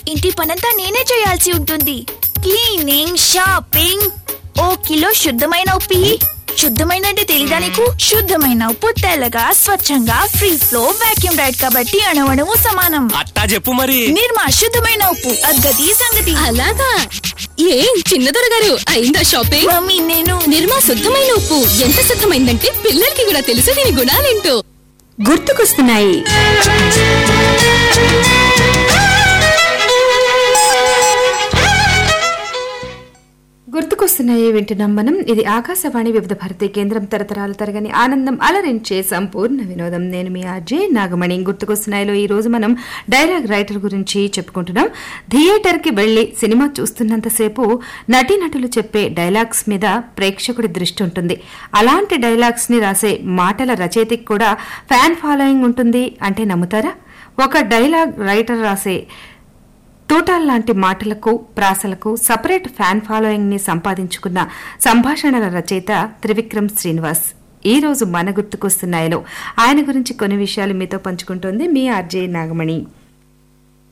ఇంటి పనంతా నేనే చేయాల్సి ఉంటుంది క్లీనింగ్ షాపింగ్ ఓ కిలో శుద్ధమైన ఉప్పి శుద్ధమైన అంటే తెలీదా నీకు శుద్ధమైన ఉప్పు తెల్లగా స్వచ్ఛంగా ఫ్రీ ఫ్లో వాక్యూమ్ రైడ్ కాబట్టి అణవణము సమానం అట్టా చెప్పు మరి నిర్మా శుద్ధమైన ఉప్పు అద్గతి సంగతి అలాగా ఏం చిన్నదొర గారు అయిందా షాపింగ్ మమ్మీ నేను నిర్మా శుద్ధమైన ఉప్పు ఎంత శుద్ధమైందంటే పిల్లలకి కూడా తెలుసు దీని గుణాలేంటో గుర్తుకొస్తున్నాయి గుర్తుకొస్తున్నాయి వింటున్నాం మనం ఇది ఆకాశవాణి వివిధ భారతి కేంద్రం తరతరాలు తరగని ఆనందం అలరించే సంపూర్ణ వినోదం నేను మీ అజయ్ నాగమణి గుర్తుకొస్తున్నాయిలో ఈ రోజు మనం డైలాగ్ రైటర్ గురించి చెప్పుకుంటున్నాం థియేటర్ కి వెళ్లి సినిమా చూస్తున్నంతసేపు నటీనటులు చెప్పే డైలాగ్స్ మీద ప్రేక్షకుడి దృష్టి ఉంటుంది అలాంటి డైలాగ్స్ ని రాసే మాటల రచయితకి కూడా ఫ్యాన్ ఫాలోయింగ్ ఉంటుంది అంటే నమ్ముతారా ఒక డైలాగ్ రైటర్ రాసే తూటాల్ లాంటి మాటలకు ప్రాసలకు సపరేట్ ఫ్యాన్ ఫాలోయింగ్ ని సంపాదించుకున్న సంభాషణల రచయిత త్రివిక్రమ్ శ్రీనివాస్ ఈ రోజు మన గుర్తుకొస్తున్నాయలో ఆయన గురించి కొన్ని విషయాలు మీతో పంచుకుంటోంది మీ ఆర్జే నాగమణి